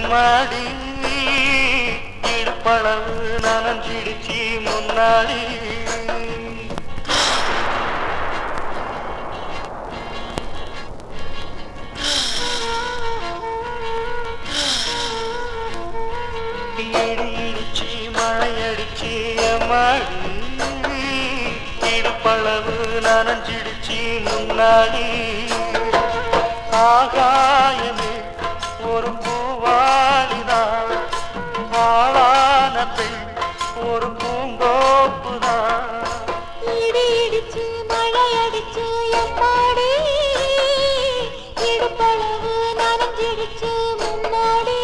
எம்மாடி இடுப்பளவு நனஞ்சிடுச்சி முன்னாடி இடி இடிச்சி மழையடிச்சி எம்மாடி இடுப்பளவு நனஞ்சிடுச்சி முன்னாடி ஆகாயமே ஒரு பூவாளிதான் ஆளான பெண் ஒரு பூங்கோப்புதான் இடி இடிச்சு மழை அடிச்சு எம்மாடி இடுப்பளவு நனைஞ்சிடுச்சு முன்னாடி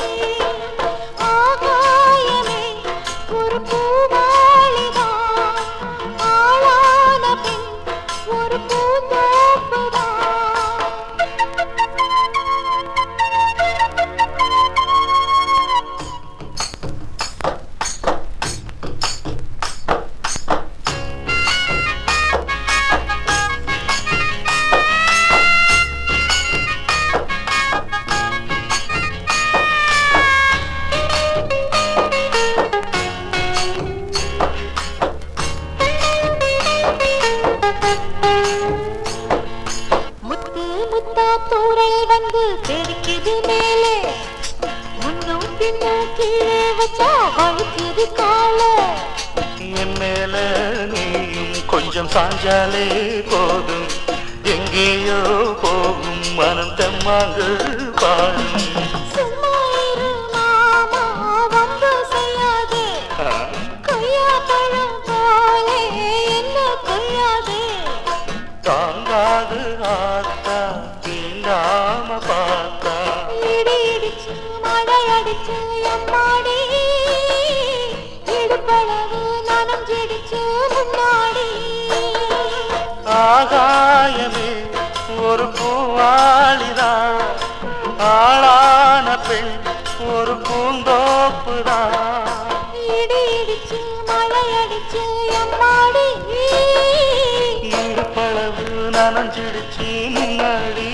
ஆகாயமே ஒரு பூவாளிதான் ஆளான பின் ஒரு பூந்தோப்புதான் முத்து முத்தா தூரல் வந்து தெரிக்குது மேலே முன்னும் பின்னும் கீழே வச்சா வழுக்குது காலை என் மேல நீயும் கொஞ்சம் சாஞ்சாலே போதும் எங்கேயோ போகும் மனம் தெம்மாங்கு பாடும் சும்மா இரு மாமா வம்பு செய்யாதே ஆ, கொய்யா பழம் போலே என்ன கொய்யாதே தாங்காது ஆத்தா தீண்டாம பார்த்தா இடி இடிச்சு மழை அடிச்சு எம்மாடி இடுப்பளவு நனைஞ்சிடுச்சு முன்னாடி ஆகாயமே ஒரு பூவாளிதான் ஆளான பெண் ஒரு பூந்தோப்புதான் இடி இடிச்சு மழை அடிச்சு எம்மாடி இடுப்பளவு நனைஞ்சிடுச்சு முன்னாடி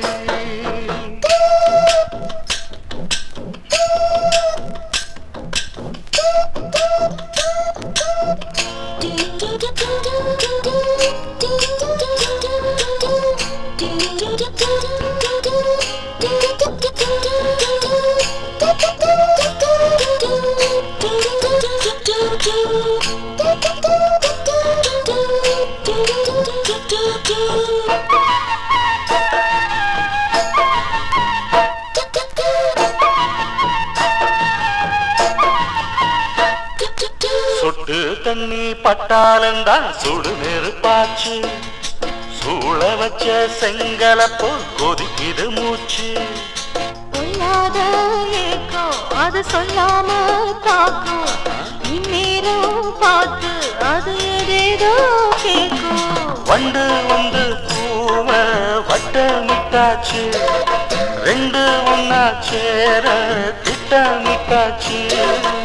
சொட்டு தண்ணி பட்டாலந்தான் சுடு நெருப்பாச்சு சூழ வச்ச செங்கல போல் கொதிக்குது மூச்சு பொல்லாத ஏக்கம் அது சொல்லாம தாக்கும் இந்நேரம் பார்த்து அது ஏதேதோ கேட்கும் வண்டு வந்து பூவ வட்டமிட்டாச்சு ரெண்டு ஒன்னா சேர திட்டமிட்டாச்சு